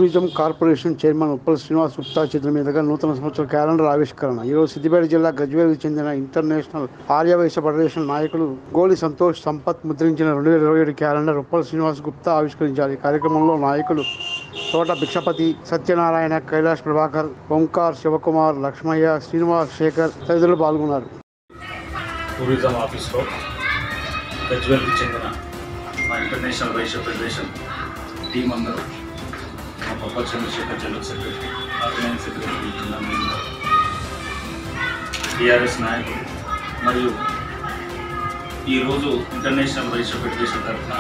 tourism corporation chairman Uppal Srinivas Gupta చేతుల మీదుగా నూతన సంవత్సర క్యాలెండర్ ఆవిష్కరణ ఈరోజు సిద్దిపేట జిల్లా గజ్వేల్కి చెందిన ఇంటర్నేషనల్ ఆర్యవైశ్య ఫెడరేషన్ నాయకులు గోలి సంతోష్ సంపత్ ముద్రించిన రెండు వేల ఇరవై ఏడు క్యాలెండర్ ఉప్పల్ శ్రీనివాస్ గుప్తా ఆవిష్కరించారు ఈ కార్యక్రమంలో నాయకులు తోట భిక్షపతి సత్యనారాయణ కైలాష్ ప్రభాకర్ ఓంకార్ శివకుమార్ లక్ష్మయ్య శ్రీనివాస్ శేఖర్ తదితరులు పాల్గొన్నారు టూరిజం ఆఫీస్లో గజ్వేల్కి చెందిన మా ఇంటర్నేషనల్ వైశ్య ఫెడరేషన్ టీం అందరూ మా Pappa Chandrashekar general secretary organise secretary జిల్లా మెంబర్ టీఆర్ఎస్ నాయకులు మరియు ఈరోజు ఇంటర్నేషనల్ వైశ్య ఫెడరేషన్ తరఫున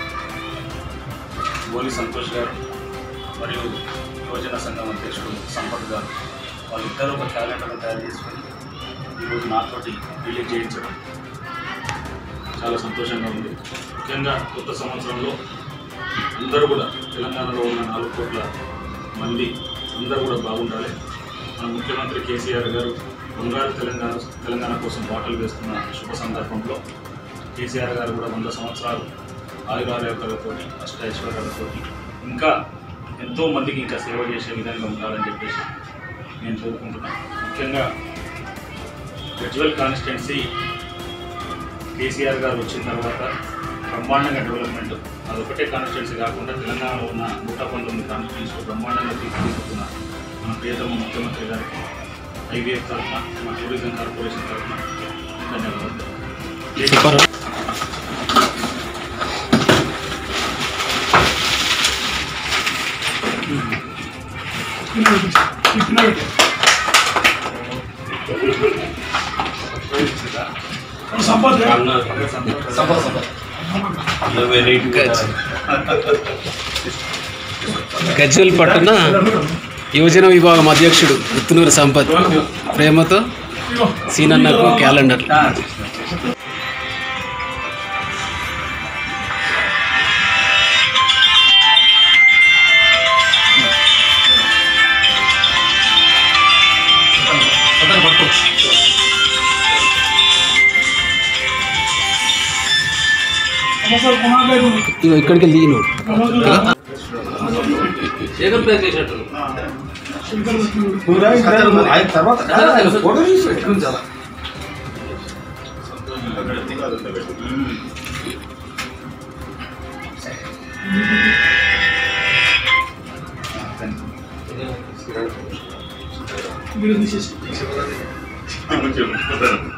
గోలి సంతోష్ గారు మరియు యువజన సంఘం అధ్యక్షుడు సంపత్ గారు వాళ్ళిద్దరూ ఒక క్యాలెండర్ను తయారు చేసుకొని ఈరోజు నాతోటి రిలీజ్ చేయించడం చాలా సంతోషంగా ఉంది ముఖ్యంగా కొత్త సంవత్సరంలో అందరూ కూడా తెలంగాణలో ఉన్న నాలుగు కోట్ల మంది అందరూ కూడా బాగుండాలి మన ముఖ్యమంత్రి కేసీఆర్ గారు బంగారు తెలంగాణ తెలంగాణ కోసం బాటలు వేస్తున్న శుభ సందర్భంలో కేసీఆర్ గారు కూడా వంద సంవత్సరాలు ఆయురారోగ్యాలతో అష్టైశ్వర్యాలతో ఇంకా ఎంతో మందికి ఇంకా సేవ చేసే విధంగా ఉండాలని చెప్పేసి నేను కోరుకుంటున్నాను ముఖ్యంగా గజ్వల్ కాన్స్టిట్యున్సీ కేసీఆర్ గారు వచ్చిన తర్వాత బ్రహ్మాండంగా డెవలప్మెంట్ అదొకటే కాన్స్టిట్యున్సీ కాకుండా తెలంగాణలో ఉన్న నూట పంతొమ్మిది కాన్స్టిట్యున్సీలో బ్రహ్మాండంగా తీసుకుంటున్న మన ప్రియతమ ముఖ్యమంత్రి గారికి ఐవీఎఫ్ తరఫున మన టూరిజం కార్పొరేషన్ తరఫున ధన్యవాదాలు గజ్వల్ పట్టణ యువజన విభాగం అధ్యక్షుడు ఉత్తునూరు సంపత్ ప్రేమతో సీనన్నకు క్యాలెండర్ ఇగో ఇక్కడికి వెళ్ళి నువ్వు కొంచెం